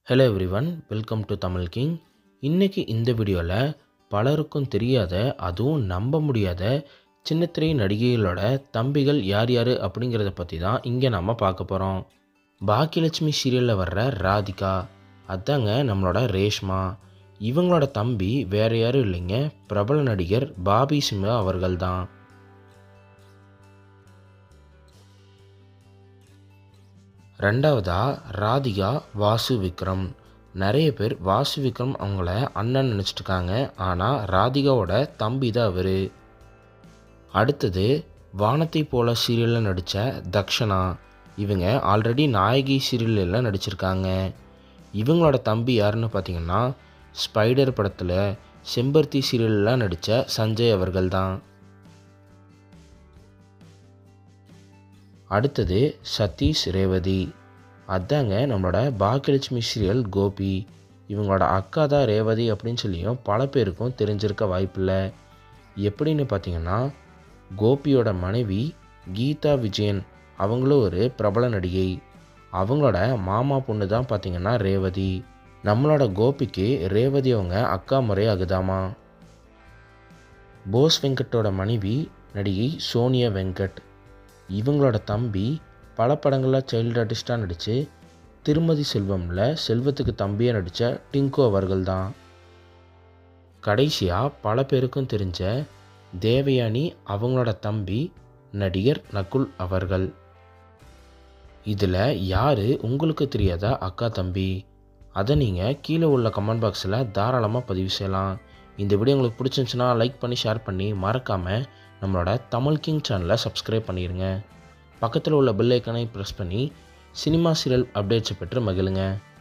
hello everyone welcome to Tamil king இன்றைக்கி இந்த வீடியோவில் பலருக்கும் தெரியாத அதுவும் நம்ப முடியாத சின்னத்திரை நடிகைகளோட தம்பிகள் யார் யார் அப்படிங்கிறத பற்றி தான் இங்கே நாம் பார்க்க போகிறோம் பாக்கியலட்சுமி சீரியலில் வர்ற ராதிகா அதாங்க நம்மளோட ரேஷ்மா இவங்களோட தம்பி வேறு யாரும் இல்லைங்க பிரபல நடிகர் பாபி சிம்ஹா அவர்கள் தான் ரெண்டாவதா ராதிகா வாசு விக்ரம் நிறைய பேர் வாசு விக்ரம் அவங்கள அண்ணன் நினச்சிட்டு இருக்காங்க ஆனால் ராதிகாவோட தம்பி தான் அவர் அடுத்தது வானத்தை போல சீரியலில் நடித்த தக்ஷனா இவங்க ஆல்ரெடி நாயகி சீரியலில் நடிச்சிருக்காங்க இவங்களோட தம்பி யாருன்னு பார்த்தீங்கன்னா ஸ்பைடர் படத்தில் செம்பருத்தி சீரியலில் நடித்த சஞ்சய் அவர்கள் தான் அடுத்தது சதீஷ் ரேவதி அதாங்க நம்மளோட பாக்கியலட்சுமி சீரியல் கோபி இவங்களோட அக்கா தான் ரேவதி அப்படின்னு சொல்லியும் பல பேருக்கும் தெரிஞ்சிருக்க வாய்ப்பில்லை எப்படின்னு பார்த்தீங்கன்னா கோபியோட மனைவி கீதா விஜயன் அவங்களும் ஒரு பிரபல நடிகை அவங்களோட மாமா பொண்ணு தான் பார்த்தீங்கன்னா ரேவதி நம்மளோட கோபிக்கு ரேவதி அவங்க அக்கா முறை ஆகுதாமா போஸ் வெங்கட்டோட மனைவி நடிகை சோனியா வெங்கட் இவங்களோட தம்பி பல படங்களில் சைல்டு ஆர்டிஸ்டாக நடித்து திருமதி செல்வமில் செல்வத்துக்கு தம்பியாக நடித்த டிங்கு அவர்கள் தான் கடைசியாக பல பேருக்கும் தெரிஞ்ச தேவயானி அவங்களோட தம்பி நடிகர் நகுல் அவர்கள் இதில் யார் உங்களுக்கு தெரியாத அக்கா தம்பி அதை நீங்கள் கீழே உள்ள கமெண்ட் பாக்ஸில் தாராளமாக பதிவு செய்யலாம் இந்த வீடியோ உங்களுக்கு பிடிச்சிருந்துச்சுன்னா லைக் பண்ணி ஷேர் பண்ணி மறக்காமல் நம்மளோட தமிழ் கிங் சேனலை சப்ஸ்கிரைப் பண்ணிடுங்க பக்கத்தில் உள்ள பெல் ஐக்கனை ப்ரெஸ் பண்ணி சினிமா சீரியல் அப்டேட்ஸை பெற்று மகிழுங்க